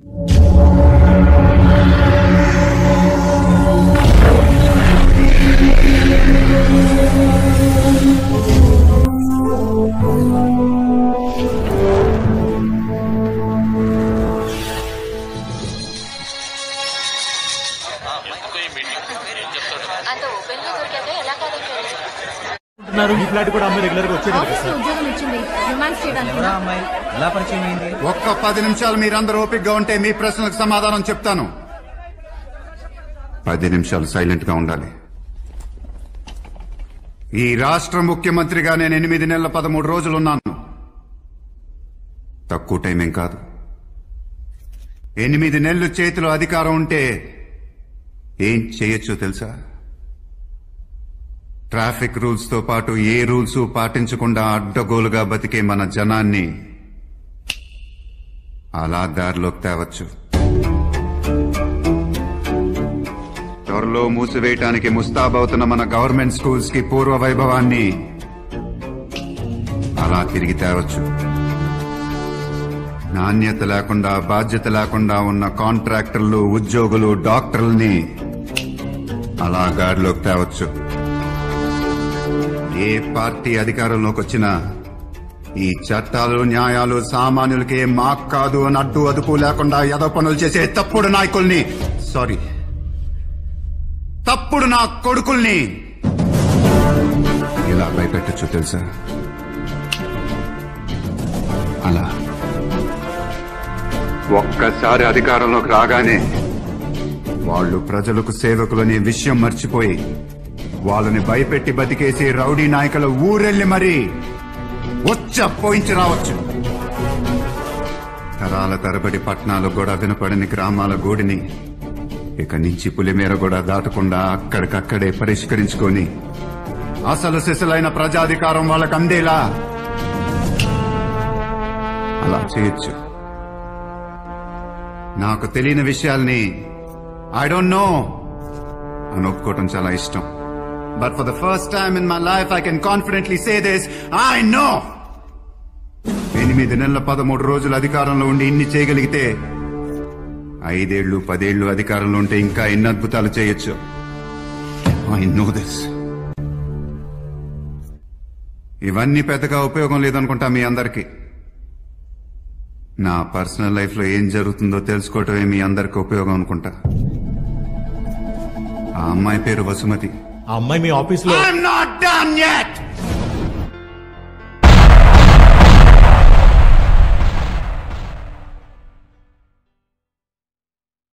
ఎందుకో ఈ మీటింగ్ ఏం చెప్తాడు అంత ఓపెన్ గా దొరికాక ఎలా కాదంటారు అంటున్నారు ఈ ఫ్లాట్ కూడా అమ్మాయి రెగ్యులర్ గా వచ్చేది కదా ఆఫీస్ సార్ ఉద్యోగం ఇచ్చింది రొమాన్స్ చేయడానికి ఎవరా అమ్మాయి ఎలా పరిచయం అయింది ఒక్క పది నిమిషాలు మీరందరూ ఓపికగా ఉంటే మీ ప్రశ్నలకు సమాధానం చెప్తాను పది నిమిషాలు సైలెంట్ గా ఉండాలి ఈ రాష్ట్ర ముఖ్యమంత్రిగా నేను ఎనిమిది నెలల పదమూడు రోజులు ఉన్నాను తక్కువ టైం ఏం కాదు ఎనిమిది నెలలు చేతిలో అధికారం ఉంటే ఏం చేయొచ్చో తెలుసా ట్రాఫిక్ రూల్స్ తో పాటు ఏ రూల్స్ పాటించకుండా అడ్డగోలుగా బతికే మన జనాన్ని అలా దారిలోకి తేవచ్చు త్వరలో మూసివేయటానికి ముస్తాబవుతున్న మన గవర్నమెంట్ స్కూల్స్ కి పూర్వ వైభవాన్ని అలా తిరిగి తేవచ్చు నాణ్యత లేకుండా బాధ్యత లేకుండా ఉన్న కాంట్రాక్టర్లు ఉద్యోగులు డాక్టర్లని అలా గాడిలోకి తేవచ్చు ఏ పార్టీ అధికారంలోకి వచ్చినా ఈ చట్టాలు న్యాయాలు సామాన్యులకి ఏం మాక్ కాదు అని అడ్డు అదుపు లేకుండా ఎదో పనులు చేసే తప్పుడు నాయకుల్ని సారీ తప్పుడు నా కొడుకుల్ని ఇలా భయపెట్టచ్చు తెలుసా అలా ఒక్కసారి అధికారంలోకి రాగానే వాళ్ళు ప్రజలకు సేవకులనే విషయం మర్చిపోయి వాళ్ళని భయపెట్టి బతికేసి రౌడీ నాయకుల ఊరెళ్ళి మరీ వచ్చ పోయించి రావచ్చు తరాల తరబడి పట్టణాలు కూడా వినపడని గ్రామాల గోడిని ఇక నుంచి పులిమేర కూడా దాటకుండా అక్కడికక్కడే పరిష్కరించుకొని అసలు సిసలైన ప్రజాధికారం వాళ్ళకు అందేలా అలా చేయొచ్చు నాకు తెలియని విషయాల్ని ఐ డోంట్ నో అని ఒప్పుకోవటం చాలా ఇష్టం but for the first time in my life I can confidently say this I know ఎనిమిది నెలల పదమూడు రోజులు అధికారంలో ఉండి ఇన్ని చేయగలిగితే ఐదేళ్లు పదేళ్లు అధికారంలో ఉంటే ఇంకా ఎన్ని అద్భుతాలు చేయొచ్చు ఐ నో దిస్ ఇవన్నీ పెద్దగా ఉపయోగం లేదనుకుంటా మీ అందరికీ నా పర్సనల్ లైఫ్ లో ఏం జరుగుతుందో తెలుసుకోవటమే మీ అందరికి ఉపయోగం అనుకుంటా ఆ అమ్మాయి పేరు వసుమతి ఆ అమ్మాయి మీ ఆఫీస్ లో I'm not done yet!